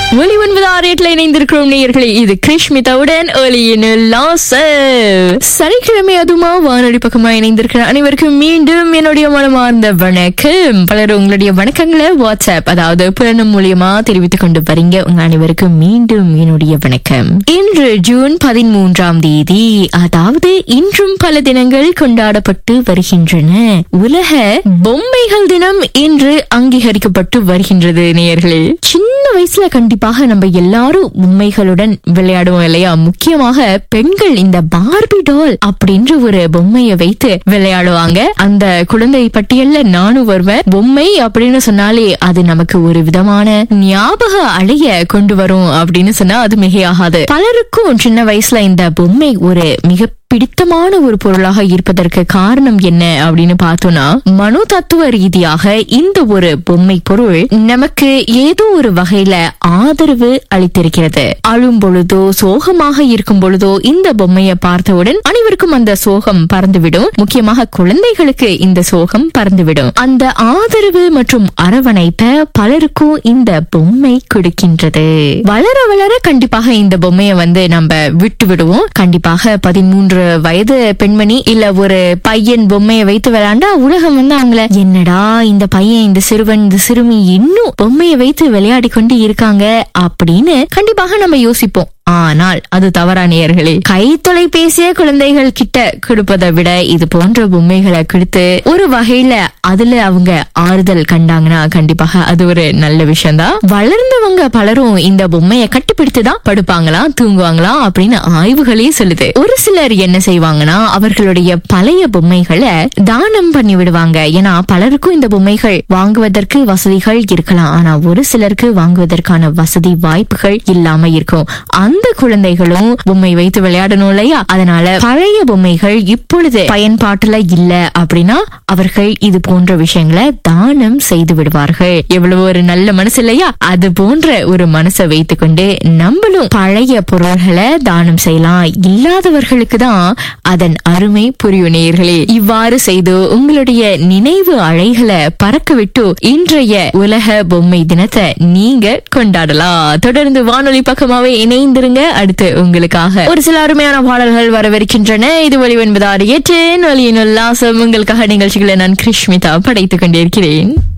ஒலி ஒன்பது ஆறு எட்டுல இணைந்திருக்கிறோம் நேயர்களே இது கிருஷ்மிதாவுடன் ஒலியின் லாசர் சனிக்கிழமை அதுமா வானொலி பக்கமா இணைந்திருக்கிற அனைவருக்கும் மீண்டும் என்னுடைய மனமார்ந்த வணக்கம் பலர் உங்களுடைய வணக்கங்களை வாட்ஸ்அப் அதாவது புலனம் மூலியமா தெரிவித்துக் கொண்டு வரீங்க உங்க அனைவருக்கும் மீண்டும் என்னுடைய வணக்கம் இன்று ஜூன் பதிமூன்றாம் தேதி அதாவது இன்றும் பல தினங்கள் கொண்டாடப்பட்டு வருகின்றன உலக பொம்மைகள் தினம் இன்று அங்கீகரிக்கப்பட்டு வருகின்றது நேயர்களே சின்ன வயசுல கண்டிப்பாக நம்ம எல்லாரும் பொம்மைகளுடன் விளையாடுவோம் இல்லையா முக்கியமாக பெண்கள் இந்த பார்பி டால் அப்படின்ற ஒரு பொம்மையை வைத்து விளையாடுவாங்க அந்த குழந்தை பட்டியல்ல நானும் வருவேன் பொம்மை அப்படின்னு சொன்னாலே அது நமக்கு ஒரு விதமான ஞாபக அலைய கொண்டு வரும் அப்படின்னு சொன்னா அது மிகையாகாது பலருக்கும் சின்ன வயசுல இந்த பொம்மை ஒரு மிக பிடித்தமான ஒரு பொருளாக இருப்பதற்கு காரணம் என்ன அப்படின்னு பார்த்தோம்னா மனோ தத்துவ ரீதியாக இந்த ஒரு பொம்மை பொருள் நமக்கு ஏதோ ஒரு வகையில ஆதரவு அளித்திருக்கிறது அழும் பொழுதோ சோகமாக இருக்கும் பொழுதோ இந்த பொம்மையை பார்த்தவுடன் அனைவருக்கும் அந்த சோகம் பறந்துவிடும் முக்கியமாக குழந்தைகளுக்கு இந்த சோகம் பறந்துவிடும் அந்த ஆதரவு மற்றும் அரவணைப்ப பலருக்கும் இந்த பொம்மை கொடுக்கின்றது வளர வளர கண்டிப்பாக இந்த பொம்மையை வந்து நம்ம விட்டு விடுவோம் கண்டிப்பாக பதிமூன்று வயது பெண்மணி இல்ல ஒரு பையன் பொம்மையை வைத்து விளையாண்டா உலகம் வந்து அவங்கள என்னடா இந்த பையன் இந்த சிறுவன் இந்த சிறுமி இன்னும் பொம்மையை வைத்து விளையாடி கொண்டு இருக்காங்க அப்படின்னு கண்டிப்பாக நம்ம யோசிப்போம் ஆனால் அது தவறா நேயர்களே கை தொலைபேசிய குழந்தைகள் கிட்ட கொடுப்பதை விட இது போன்ற பொம்மைகளை கொடுத்து ஒரு வகையில அதுல அவங்க ஆறுதல் கண்டாங்கன்னா கண்டிப்பாக அது ஒரு நல்ல விஷயம்தான் வளர்ந்தவங்க பலரும் இந்த பொம்மையை கட்டிப்பிடித்து தான் படுப்பாங்களாம் தூங்குவாங்களாம் அப்படின்னு ஆய்வுகளே சொல்லுது ஒரு சிலர் என்ன செய்வாங்கன்னா அவர்களுடைய பழைய பொம்மைகளை தானம் பண்ணி விடுவாங்க ஏன்னா பலருக்கும் இந்த பொம்மைகள் வாங்குவதற்கு வசதிகள் இருக்கலாம் ஆனா ஒரு சிலருக்கு வாங்குவதற்கான வசதி வாய்ப்புகள் இல்லாம இருக்கும் அந்த குழந்தைகளும் பொம்மை வைத்து விளையாடணும் இல்லையா அதனால பழைய பொம்மைகள் இப்பொழுது பயன்பாட்டுல இல்ல அப்படின்னா அவர்கள் இது போன்ற விஷயங்களை தானம் செய்து விடுவார்கள் எவ்வளவு ஒரு நல்ல மனசு இல்லையா அது போன்ற ஒரு மனசை வைத்துக்கொண்டு நம்மளும் பழைய பொருள்களை தானம் செய்யலாம் இல்லாதவர்களுக்கு தான் அதன் அருமை புரியும் நேயர்களே இவ்வாறு செய்து உங்களுடைய நினைவு அலைகளை பறக்க விட்டு இன்றைய உலக பொம்மை தினத்தை நீங்க கொண்டாடலாம் தொடர்ந்து வானொலி பக்கமாவே இணைந்திருங்க அடுத்து உங்களுக்காக ஒரு சில அருமையான பாடல்கள் வரவிருக்கின்றன இது ஒளி ஒன்பது ஆறு எட்டு ஒலியின் உல்லாசம் உங்களுக்காக நிகழ்ச்சிகளை நான் கிருஷ்மிதா படைத்துக் கொண்டிருக்கிறேன்